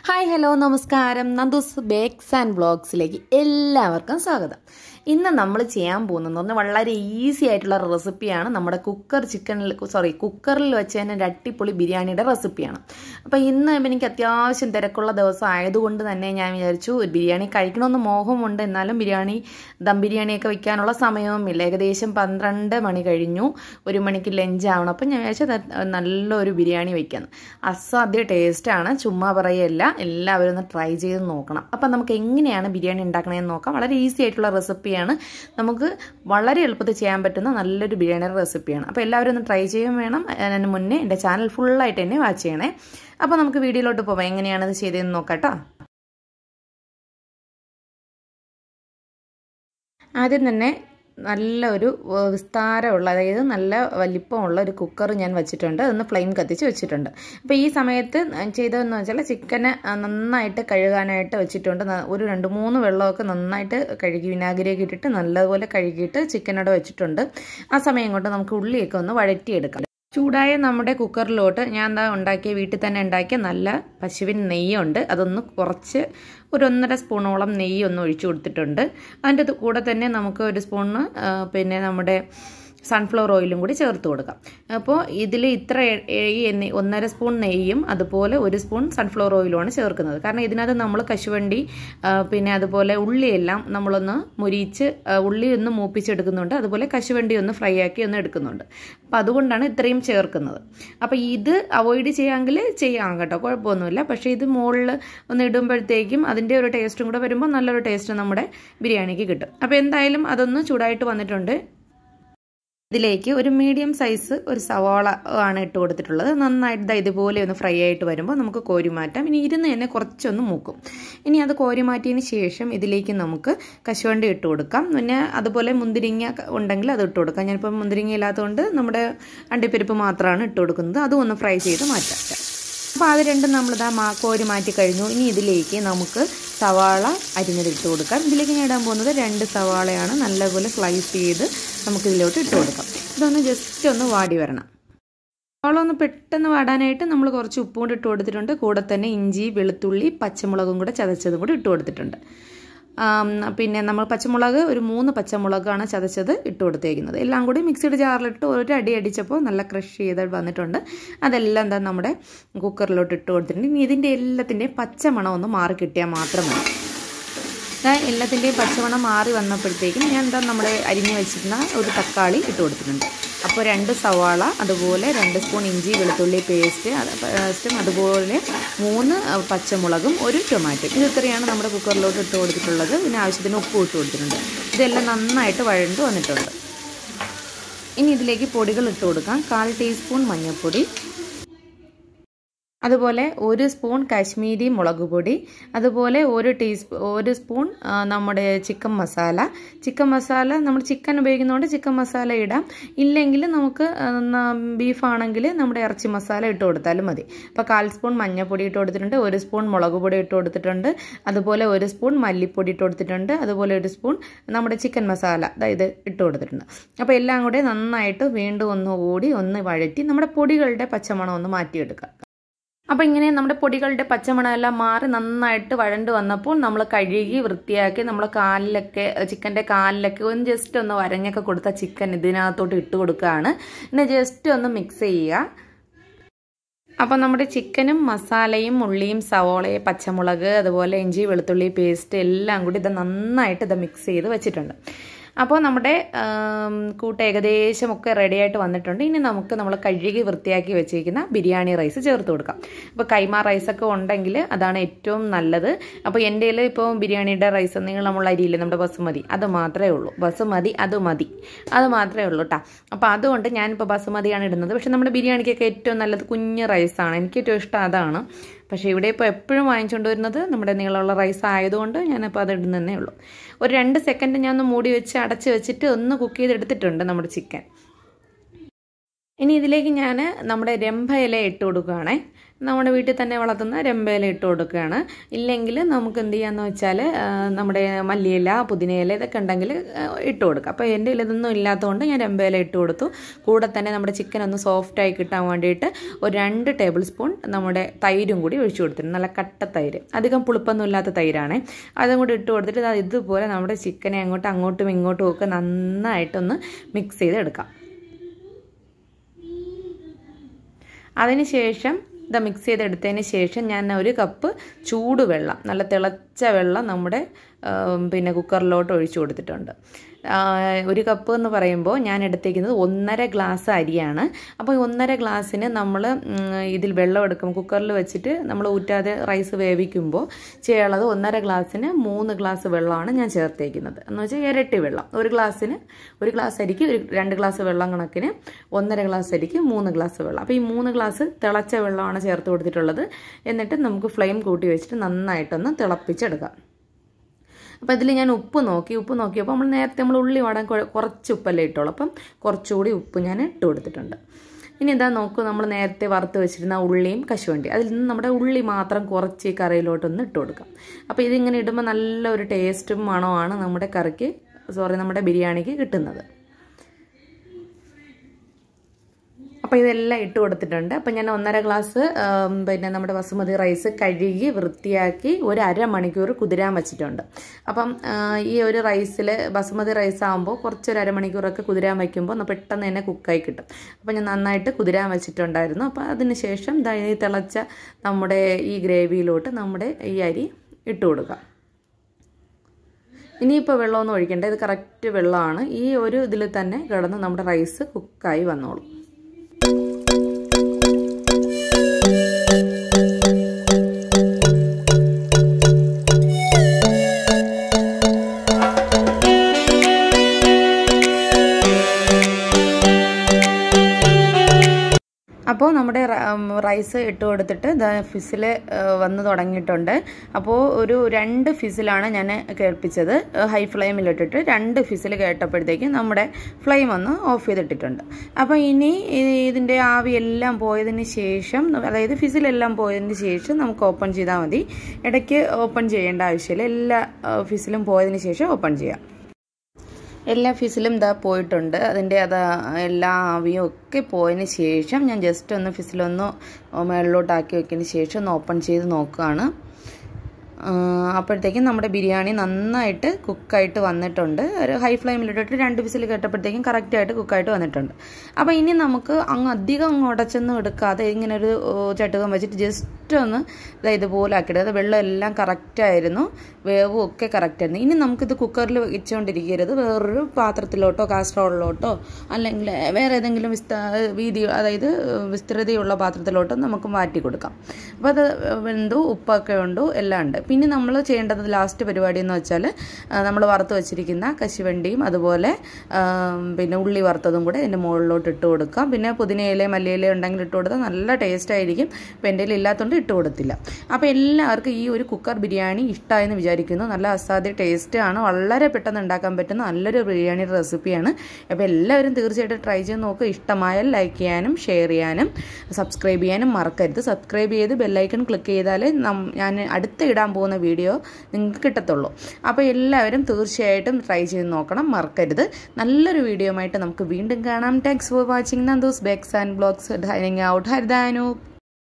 hi hello നമസ്കാരം Nandu's bakes and ബ്ലോഗ്സിലേക്ക് എല്ലാവർക്കും സ്വാഗതം ഇന്ന് നമ്മൾ ചെയ്യാൻ പോകുന്നത് പറഞ്ഞാൽ വളരെ ഈസി ആയിട്ടുള്ള റെസിപ്പിയാണ് നമ്മുടെ കുക്കർ ചിക്കനിൽ സോറി കുക്കറിൽ വെച്ച് തന്നെ ഒരു അട്ടിപ്പൊളി ബിരിയാണിയുടെ റെസിപ്പിയാണ് അപ്പോൾ ഇന്ന് എനിക്ക് അത്യാവശ്യം തിരക്കുള്ള ദിവസം ആയതുകൊണ്ട് തന്നെ ഞാൻ വിചാരിച്ചു ഒരു ബിരിയാണി കഴിക്കണമെന്ന് മോഹമുണ്ട് എന്നാലും ബിരിയാണി ദം ബിരിയാണിയൊക്കെ വെക്കാനുള്ള സമയവുമില്ല ഏകദേശം പന്ത്രണ്ട് മണി കഴിഞ്ഞു ഒരു മണിക്ക് ലഞ്ച് ആവണം അപ്പം ഞാൻ വിചാരിച്ചു നല്ലൊരു ബിരിയാണി വെക്കാന്ന് അസാധ്യ ടേസ്റ്റാണ് ചുമ്മാ പറയല്ല എല്ലാവരും ഒന്ന് ട്രൈ ചെയ്ത് നോക്കണം അപ്പം നമുക്ക് എങ്ങനെയാണ് ബിരിയാണി ഉണ്ടാക്കണമെന്ന് നോക്കാം വളരെ ഈസി ആയിട്ടുള്ള റെസിപ്പിയാണ് നമുക്ക് വളരെ എളുപ്പത്തിൽ ചെയ്യാൻ പറ്റുന്ന നല്ലൊരു ബിരിയാണിയുടെ റെസിപ്പിയാണ് അപ്പോൾ എല്ലാവരും ഒന്ന് ട്രൈ ചെയ്യാൻ വേണം അതിന് മുന്നേ എൻ്റെ ചാനൽ ഫുള്ളായിട്ട് തന്നെ വാച്ച് ചെയ്യണേ അപ്പോൾ നമുക്ക് വീഡിയോയിലോട്ട് പോവാം എങ്ങനെയാണ് ഇത് ചെയ്തതെന്ന് നോക്കാം കേട്ടോ ആദ്യം തന്നെ നല്ല ഒരു വിസ്താരമുള്ള അതായത് നല്ല വലിപ്പമുള്ള ഒരു കുക്കർ ഞാൻ വെച്ചിട്ടുണ്ട് അതൊന്ന് ഫ്ലെയിം കത്തിച്ച് വെച്ചിട്ടുണ്ട് അപ്പോൾ ഈ സമയത്ത് ചെയ്തതെന്ന് വെച്ചാൽ ചിക്കന് നന്നായിട്ട് കഴുകാനായിട്ട് വെച്ചിട്ടുണ്ട് ഒരു രണ്ട് മൂന്ന് വെള്ളമൊക്കെ നന്നായിട്ട് കഴുകി വിനാഗിരിയൊക്കെ ഇട്ടിട്ട് നല്ലതുപോലെ കഴുകിയിട്ട് ചിക്കനോടെ വെച്ചിട്ടുണ്ട് ആ സമയം കൊണ്ട് നമുക്ക് ഉള്ളിയൊക്കെ ഒന്ന് വഴറ്റിയെടുക്കാം ചൂടായ നമ്മുടെ കുക്കറിലോട്ട് ഞാൻ എന്താ ഉണ്ടാക്കിയ വീട്ടിൽ തന്നെ ഉണ്ടാക്കിയ നല്ല പശുവിൻ നെയ്യുണ്ട് അതൊന്ന് കുറച്ച് ഒരു ഒന്നര സ്പൂണോളം നെയ്യ് ഒന്ന് ഒഴിച്ചു കൊടുത്തിട്ടുണ്ട് അതിൻ്റെ കൂടെ തന്നെ നമുക്ക് ഒരു സ്പൂണ് പിന്നെ നമ്മുടെ സൺഫ്ലവർ ഓയിലും കൂടി ചേർത്ത് കൊടുക്കാം അപ്പോൾ ഇതിൽ ഇത്ര ഈ എണ്ണ ഒന്നര സ്പൂൺ നെയ്യും അതുപോലെ ഒരു സ്പൂൺ സൺഫ്ലവർ ഓയിലുമാണ് ചേർക്കുന്നത് കാരണം ഇതിനകത്ത് നമ്മൾ കശുവണ്ടി പിന്നെ അതുപോലെ ഉള്ളിയെല്ലാം നമ്മളൊന്ന് മുരിച്ച് ഉള്ളി ഒന്ന് മൂപ്പിച്ചെടുക്കുന്നുണ്ട് അതുപോലെ കശുവണ്ടി ഒന്ന് ഫ്രൈ ആക്കി ഒന്ന് എടുക്കുന്നുണ്ട് അപ്പം അതുകൊണ്ടാണ് ഇത്രയും ചേർക്കുന്നത് അപ്പോൾ ഇത് അവോയ്ഡ് ചെയ്യാമെങ്കിൽ ചെയ്യാം കേട്ടോ കുഴപ്പമൊന്നുമില്ല പക്ഷേ ഇത് മുകളിൽ ഒന്ന് ഇടുമ്പോഴത്തേക്കും അതിൻ്റെ ഒരു ടേസ്റ്റും കൂടെ വരുമ്പോൾ നല്ലൊരു ടേസ്റ്റ് നമ്മുടെ ബിരിയാണിക്ക് കിട്ടും അപ്പോൾ എന്തായാലും അതൊന്ന് ചൂടായിട്ട് വന്നിട്ടുണ്ട് ഇതിലേക്ക് ഒരു മീഡിയം സൈസ് ഒരു സവാള ആണ് ഇട്ട് കൊടുത്തിട്ടുള്ളത് നന്നായിട്ട് ഇതുപോലെ ഒന്ന് ഫ്രൈ ആയിട്ട് വരുമ്പോൾ നമുക്ക് കോരി മാറ്റാം ഇനി ഇരുന്ന് തന്നെ കുറച്ചൊന്ന് മൂക്കും ഇനി അത് കോരി മാറ്റിയതിന് ശേഷം ഇതിലേക്ക് നമുക്ക് കശുവണ്ടി ഇട്ട് കൊടുക്കാം പിന്നെ അതുപോലെ മുന്തിരിങ്ങ ഉണ്ടെങ്കിൽ അത് ഇട്ട് കൊടുക്കാം ഞാനിപ്പോൾ മുന്തിരിങ്ങ ഇല്ലാത്തതുകൊണ്ട് നമ്മുടെ അണ്ടിപ്പരിപ്പ് മാത്രമാണ് ഇട്ട് കൊടുക്കുന്നത് അതും ഒന്ന് ഫ്രൈ ചെയ്ത് മാറ്റാം അപ്പോൾ അത് രണ്ടും നമ്മളിതാ മാ കോരി മാറ്റി കഴിഞ്ഞു ഇനി ഇതിലേക്ക് നമുക്ക് സവാള അരിഞ്ഞതിട്ട് കൊടുക്കാം ഇതിലേക്ക് ഞാൻ ഇടാൻ പോകുന്നത് രണ്ട് സവാളയാണ് നല്ലപോലെ സ്ലൈസ് ചെയ്ത് നമുക്ക് ഇതിലോട്ട് ഇട്ട് കൊടുക്കാം ഇതൊന്ന് ജസ്റ്റ് ഒന്ന് വാടി വരണം സവാള ഒന്ന് പെട്ടെന്ന് വാടാനായിട്ട് നമ്മൾ കുറച്ച് ഉപ്പും കൂടി ഇട്ട് കൊടുത്തിട്ടുണ്ട് കൂടെ തന്നെ ഇഞ്ചി വെളുത്തുള്ളി പച്ചമുളകും കൂടെ ചതച്ചതും കൂടി ഇട്ട് കൊടുത്തിട്ടുണ്ട് പിന്നെ നമ്മൾ പച്ചമുളക് ഒരു മൂന്ന് പച്ചമുളകാണ് ചതച്ചത് ഇട്ട് കൊടുത്തേക്കുന്നത് എല്ലാം കൂടി മിക്സിയുടെ ജാറിലിട്ട് ഒരു അടി അടിച്ചപ്പോൾ നല്ല ക്രഷ് ചെയ്ത് വന്നിട്ടുണ്ട് അതെല്ലാം എന്താ നമ്മുടെ കുക്കറിലോട്ട് ഇട്ട് കൊടുത്തിട്ടുണ്ട് ഇനി ഇതിൻ്റെ എല്ലാത്തിൻ്റെയും പച്ചമണം ഒന്ന് മാറി കിട്ടിയാൽ മാത്രം മതി എല്ലാത്തിൻ്റെയും പച്ചമണം മാറി വന്നപ്പോഴത്തേക്കും ഞാൻ എന്താ നമ്മുടെ അരിഞ്ഞ് വെച്ചിരുന്ന ഒരു തക്കാളി ഇട്ട് കൊടുത്തിട്ടുണ്ട് അപ്പോൾ രണ്ട് സവാള അതുപോലെ രണ്ട് സ്പൂൺ ഇഞ്ചി വെളുത്തുള്ളി പേസ്റ്റ് പേസ്റ്റും അതുപോലെ മൂന്ന് പച്ചമുളകും ഒരു ടൊമാറ്റോ ഇത് ഇത്രയാണ് നമ്മുടെ കുക്കറിലോട്ട് ഇട്ട് കൊടുത്തിട്ടുള്ളത് പിന്നെ ആവശ്യത്തിന് ഉപ്പ് ഇട്ട് കൊടുത്തിട്ടുണ്ട് ഇതെല്ലാം നന്നായിട്ട് വഴണ്ട് വന്നിട്ടുണ്ട് ഇനി ഇതിലേക്ക് പൊടികൾ ഇട്ട് കൊടുക്കാം കാൽ ടീസ്പൂൺ മഞ്ഞൾപ്പൊടി അതുപോലെ ഒരു സ്പൂൺ കാശ്മീരി മുളക് പൊടി അതുപോലെ ഒരു ടീസ്പൂ ഒരു സ്പൂൺ നമ്മുടെ ചിക്കൻ മസാല ചിക്കൻ മസാല നമ്മൾ ചിക്കൻ ഉപയോഗിക്കുന്നതുകൊണ്ട് ചിക്കൻ മസാല ഇടാം ഇല്ലെങ്കിൽ നമുക്ക് ബീഫാണെങ്കിൽ നമ്മുടെ ഇറച്ചി മസാല ഇട്ട് കൊടുത്താലും മതി അപ്പോൾ കാൽ സ്പൂൺ മഞ്ഞൾപ്പൊടി ഇട്ട് കൊടുത്തിട്ടുണ്ട് ഒരു സ്പൂൺ മുളക് പൊടി ഇട്ട് കൊടുത്തിട്ടുണ്ട് അതുപോലെ ഒരു സ്പൂൺ മല്ലിപ്പൊടി ഇട്ട് കൊടുത്തിട്ടുണ്ട് അതുപോലെ ഒരു സ്പൂൺ നമ്മുടെ ചിക്കൻ മസാല അതായത് ഇട്ട് കൊടുത്തിട്ടുണ്ട് അപ്പോൾ എല്ലാം കൂടെ നന്നായിട്ട് വീണ്ടും ഒന്നുകൂടി ഒന്ന് വഴറ്റി നമ്മുടെ പൊടികളുടെ പച്ചമണം ഒന്ന് മാറ്റിയെടുക്കുക അപ്പോൾ ഇങ്ങനെ നമ്മുടെ പൊടികളുടെ പച്ചമണമെല്ലാം മാറി നന്നായിട്ട് വഴണ്ട് വന്നപ്പോൾ നമ്മൾ കഴുകി വൃത്തിയാക്കി നമ്മൾ കാലിലൊക്കെ ചിക്കൻ്റെ കാലിലൊക്കെ ഒന്ന് ജസ്റ്റ് ഒന്ന് വരഞ്ഞൊക്കെ കൊടുത്ത ചിക്കൻ ഇതിനകത്തോട്ട് ഇട്ട് കൊടുക്കുകയാണ് പിന്നെ ജസ്റ്റ് ഒന്ന് മിക്സ് ചെയ്യുക അപ്പോൾ നമ്മുടെ ചിക്കനും മസാലയും ഉള്ളിയും സവോളയും പച്ചമുളക് അതുപോലെ ഇഞ്ചി വെളുത്തുള്ളി പേസ്റ്റ് എല്ലാം കൂടി ഇത് നന്നായിട്ട് ഇത് മിക്സ് ചെയ്ത് വെച്ചിട്ടുണ്ട് അപ്പോൾ നമ്മുടെ കൂട്ട് ഏകദേശം ഒക്കെ റെഡി ആയിട്ട് വന്നിട്ടുണ്ട് ഇനി നമുക്ക് നമ്മൾ കഴുകി വൃത്തിയാക്കി വെച്ചിരിക്കുന്ന ബിരിയാണി റൈസ് ചേർത്ത് കൊടുക്കാം അപ്പോൾ കൈമ റൈസൊക്കെ ഉണ്ടെങ്കിൽ അതാണ് ഏറ്റവും നല്ലത് അപ്പോൾ എൻ്റെ കയ്യിൽ ഇപ്പോൾ ബിരിയാണിയുടെ റൈസ് നീളമുള്ള അരിയില്ലേ നമ്മുടെ ബസുമതി അത് മാത്രമേ ഉള്ളൂ ബസുമതി അത് മതി അത് മാത്രമേ ഉള്ളൂ കേട്ടോ അപ്പോൾ അതുകൊണ്ട് ഞാനിപ്പോൾ ബസുമതിയാണ് ഇടുന്നത് പക്ഷേ നമ്മുടെ ബിരിയാണിക്കൊക്കെ ഏറ്റവും നല്ലത് കുഞ്ഞ് റൈസാണ് എനിക്ക് ഏറ്റവും ഇഷ്ടം അതാണ് പക്ഷേ ഇവിടെ ഇപ്പോൾ എപ്പോഴും വാങ്ങിച്ചുകൊണ്ട് വരുന്നത് നമ്മുടെ നീളമുള്ള റൈസ് ആയതുകൊണ്ട് ഞാനിപ്പോൾ അത് ഇടുന്നതേ ഉള്ളൂ ഒരു രണ്ട് സെക്കൻഡ് ഞാൻ ഒന്ന് മൂടി വെച്ച് അടച്ച് വെച്ചിട്ട് ഒന്ന് കുക്ക് ചെയ്തെടുത്തിട്ടുണ്ട് നമ്മുടെ ചിക്കൻ ഇനി ഇതിലേക്ക് ഞാൻ നമ്മുടെ രംഭ ഇല ഇട്ട് കൊടുക്കുകയാണേ നമ്മുടെ വീട്ടിൽ തന്നെ വളർത്തുന്ന രമ്പയില ഇട്ട് കൊടുക്കുകയാണ് ഇല്ലെങ്കിൽ നമുക്ക് എന്ത് ചെയ്യാന്ന് വെച്ചാൽ ആ, നമ്മുടെ മല്ലിയില പുതിനയില ഇതൊക്കെ ഉണ്ടെങ്കിൽ ആ, ഇട്ട് കൊടുക്കാം അപ്പോൾ എൻ്റെ കയ്യിൽ ഇതൊന്നും ഇല്ലാത്തതുകൊണ്ട് ഞാൻ രമ്പയില ഇട്ട് കൊടുത്തു കൂടെ തന്നെ നമ്മുടെ ചിക്കൻ ഒന്ന് സോഫ്റ്റായി കിട്ടാൻ വേണ്ടിയിട്ട് ഒരു രണ്ട് ടേബിൾ സ്പൂൺ നമ്മുടെ തൈരും കൂടി ഒഴിച്ചു കൊടുത്തിട്ടുണ്ട് നല്ല കട്ട തൈര് അധികം പുളിപ്പൊന്നും ഇല്ലാത്ത തൈരാണ് അതും കൂടി ഇട്ട് കൊടുത്തിട്ട് ദാ ഇതുപോലെ നമ്മുടെ ചിക്കനെ അങ്ങോട്ട് അങ്ങോട്ടും ഇങ്ങോട്ടും ഒക്കെ നന്നായിട്ടൊന്ന് മിക്സ് ചെയ്തെടുക്കാം അതിനുശേഷം ഇത് മിക്സ് ചെയ്തെടുത്തതിന് ശേഷം ഞാൻ ഒരു കപ്പ് ചൂടുവെള്ളം നല്ല തിളച്ച വെള്ളം നമ്മുടെ ആം, പിന്നെ കുക്കറിലോട്ട് ഒഴിച്ചു കൊടുത്തിട്ടുണ്ട് ആ, ഒരു കപ്പ് എന്ന് പറയുമ്പോൾ ഞാൻ എടുത്തേക്കുന്നത് ഒന്നര ഗ്ലാസ് അരിയാണ് അപ്പോൾ ഈ ഒന്നര ഗ്ലാസ്സിന് നമ്മൾ ഇതിൽ വെള്ളം എടുക്കും കുക്കറിൽ വെച്ചിട്ട് നമ്മൾ ഊറ്റാതെ റൈസ് വേവിക്കുമ്പോൾ ചെയ്യാനുള്ളത് ഒന്നര ഗ്ലാസ്സിന് മൂന്ന് ഗ്ലാസ് വെള്ളമാണ് ഞാൻ ചേർത്തേക്കുന്നത് എന്ന് വെച്ചാൽ ഇരട്ടി വെള്ളം ഒരു ഗ്ലാസ്സിന് ഒരു ഗ്ലാസ് അരിക്ക് ഒരു രണ്ട് ഗ്ലാസ് വെള്ളം കണക്കിന് ഒന്നര ഗ്ലാസ് അരിക്ക് മൂന്ന് ഗ്ലാസ് വെള്ളം അപ്പോൾ ഈ മൂന്ന് ഗ്ലാസ് തിളച്ച വെള്ളമാണ് ചേർത്ത് കൊടുത്തിട്ടുള്ളത് എന്നിട്ട് നമുക്ക് ഫ്ലെയിം കൂട്ടി വെച്ചിട്ട് നന്നായിട്ടൊന്ന് തിളപ്പിച്ചെടുക്കാം അപ്പോൾ ഇതിൽ ഞാൻ ഉപ്പ് നോക്കി ഉപ്പ് നോക്കിയപ്പോൾ നമ്മൾ നേരത്തെ നമ്മൾ ഉള്ളി വാടാൻ കൊ- കുറച്ച് ഉപ്പല്ലേ ഇട്ടോളൂ അപ്പം കുറച്ചുകൂടി ഉപ്പ് ഞാൻ ഇട്ട് കൊടുത്തിട്ടുണ്ട് ഇനി ഇതാ നോക്കൂ നമ്മൾ നേരത്തെ വറുത്ത് വെച്ചിരുന്ന ഉള്ളിയും കശുവണ്ടി അതിൽ നിന്ന് നമ്മുടെ ഉള്ളി മാത്രം കുറച്ച് ഈ കറിയിലോട്ടൊന്ന് ഇട്ട് കൊടുക്കാം അപ്പോൾ ഇതിങ്ങനെ ഇടുമ്പോൾ നല്ല ഒരു ടേസ്റ്റും മണമാണ് നമ്മുടെ കറിക്ക് സോറി നമ്മുടെ ബിരിയാണിക്ക് കിട്ടുന്നത് അപ്പോൾ ഇതെല്ലാം ഇട്ട് കൊടുത്തിട്ടുണ്ട് അപ്പം ഞാൻ ഒന്നര ഗ്ലാസ് ആം, പിന്നെ നമ്മുടെ ബസുമതി റൈസ് കഴുകി വൃത്തിയാക്കി ഒരു അരമണിക്കൂർ കുതിരാൻ വെച്ചിട്ടുണ്ട് അപ്പം ആ, ഈ ഒരു റൈസിൽ ബസുമതി റൈസ് ആകുമ്പോൾ കുറച്ചൊരു അരമണിക്കൂറൊക്കെ കുതിരാൻ വയ്ക്കുമ്പോൾ ഒന്ന് പെട്ടെന്ന് തന്നെ കുക്കായി കിട്ടും അപ്പം ഞാൻ നന്നായിട്ട് കുതിരാൻ വെച്ചിട്ടുണ്ടായിരുന്നു അപ്പോൾ അതിന് ശേഷം ദാ ഈ തിളച്ച നമ്മുടെ ഈ ഗ്രേവിയിലോട്ട് നമ്മുടെ ഈ അരി ഇട്ട് കൊടുക്കാം ഇനിയിപ്പോൾ വെള്ളമൊന്നും ഒഴിക്കേണ്ട ഇത് കറക്റ്റ് വെള്ളമാണ് ഈ ഒരു ഇതിൽ തന്നെ കിടന്ന് നമ്മുടെ റൈസ് കുക്കായി വന്നോളും അപ്പോൾ നമ്മുടെ റ- ഉം, റൈസ് ഇട്ട് കൊടുത്തിട്ട് ഫിസിൽ വന്ന് തുടങ്ങിയിട്ടുണ്ട് അപ്പോൾ ഒരു രണ്ട് ഫിസിലാണ് ഞാൻ കേൾപ്പിച്ചത് ഹൈ ഫ്ലെയിമിലിട്ടിട്ട് രണ്ട് ഫിസിൽ കേട്ടപ്പോഴത്തേക്കും നമ്മുടെ ഫ്ലെയിം ഒന്ന് ഓഫ് ചെയ്തിട്ടിട്ടുണ്ട് അപ്പോൾ ഇനി ഇ- ഇതിൻ്റെ ആവിയെല്ലാം പോയതിന് ശേഷം അതായത് ഫിസിലെല്ലാം പോയതിന് ശേഷം നമുക്ക് ഓപ്പൺ ചെയ്താൽ മതി ഇടയ്ക്ക് ഓപ്പൺ ചെയ്യേണ്ട ആവശ്യമില്ല എല്ലാ ആ, ഫിസിലും പോയതിന് ശേഷം ഓപ്പൺ ചെയ്യാം എല്ലാ ഫിസിലും ഇതാ പോയിട്ടുണ്ട് അതിൻ്റെ അത് എല്ലാ ആവിയും ഒക്കെ പോയതിന് ശേഷം ഞാൻ ജസ്റ്റ് ഒന്ന് ഫിസിലൊന്ന് മുകളിലോട്ടാക്കി വെച്ചതിന് ശേഷം ഒന്ന് ഓപ്പൺ ചെയ്ത് നോക്കുകയാണ് ആ, അപ്പോഴത്തേക്കും നമ്മുടെ ബിരിയാണി നന്നായിട്ട് കുക്കായിട്ട് വന്നിട്ടുണ്ട് ഒരു ഹൈ ഫ്ലെയിമിലിട്ടിട്ട് രണ്ട് വിസിൽ കേട്ടപ്പോഴത്തേക്കും കറക്റ്റായിട്ട് കുക്കായിട്ട് വന്നിട്ടുണ്ട് അപ്പോൾ ഇനി നമുക്ക് അങ്ങ് അധികം അങ്ങ് ഉടച്ചൊന്നും എടുക്കാതെ ഇങ്ങനെ ഒരു ഓ, ചട്ടുകം വെച്ചിട്ട് ജസ്റ്റ് ഒന്ന് ഇതാ ഇതുപോലെ ആക്കിയിട്ട് അത് വെള്ളം എല്ലാം കറക്റ്റായിരുന്നു വേവും ഒക്കെ കറക്റ്റായിരുന്നു ഇനി നമുക്കിത് കുക്കറിൽ വെച്ചുകൊണ്ടിരിക്കരുത് വേറൊരു പാത്രത്തിലോട്ടോ കാസ്ട്രോളിലോട്ടോ അല്ലെങ്കിൽ വേറെ ഏതെങ്കിലും വിസ്ത വീതി അതായത് വിസ്തൃതിയുള്ള പാത്രത്തിലോട്ടോ നമുക്ക് മാറ്റി കൊടുക്കാം അപ്പോൾ അത് വെന്തു ഉപ്പൊക്കെ ഉണ്ടു എല്ലാം ഉണ്ട് പിന്നെ നമ്മൾ ചെയ്യേണ്ടത് ലാസ്റ്റ് പരിപാടി എന്ന് വെച്ചാൽ നമ്മൾ വറുത്ത് വെച്ചിരിക്കുന്ന കശുവണ്ടിയും അതുപോലെ ആ, പിന്നെ ഉള്ളി വറുത്തതും കൂടെ ഇതിൻ്റെ മുകളിലോട്ട് ഇട്ട് കൊടുക്കാം പിന്നെ പുതിനയില മല്ലിയില ഉണ്ടെങ്കിൽ ഇട്ട് കൊടുത്താൽ നല്ല ടേസ്റ്റ് ആയിരിക്കും ഇപ്പം എൻ്റെ കയ്യിൽ ഇല്ലാത്തതുകൊണ്ട് ഇട്ട് കൊടുത്തില്ല അപ്പോൾ എല്ലാവർക്കും ഈ ഒരു കുക്കർ ബിരിയാണി ഇഷ്ടമായെന്ന് വിചാരിക്കുന്നു നല്ല അസാധ്യ ടേസ്റ്റ് ആണ് വളരെ പെട്ടെന്ന് ഉണ്ടാക്കാൻ പറ്റുന്ന നല്ലൊരു ബിരിയാണിയുടെ റെസിപ്പിയാണ് അപ്പോൾ എല്ലാവരും തീർച്ചയായിട്ടും ട്രൈ ചെയ്ത് നോക്കുക ഇഷ്ടമായാൽ ലൈക്ക് ചെയ്യാനും ഷെയർ ചെയ്യാനും സബ്സ്ക്രൈബ് ചെയ്യാനും മറക്കരുത് സബ്സ്ക്രൈബ് ചെയ്ത് ബെല്ലൈക്കൺ ക്ലിക്ക് ചെയ്താൽ ഞാൻ അടുത്ത ഇടാൻ പോകുന്ന വീഡിയോ നിങ്ങൾക്ക് കിട്ടത്തുള്ളൂ അപ്പോൾ എല്ലാവരും തീർച്ചയായിട്ടും ട്രൈ ചെയ്ത് നോക്കണം മറക്കരുത് നല്ലൊരു വീഡിയോ ആയിട്ട് നമുക്ക് വീണ്ടും കാണാം thanks for watching Nandus bakes and blogs dining out ഹരിതാനൂപ്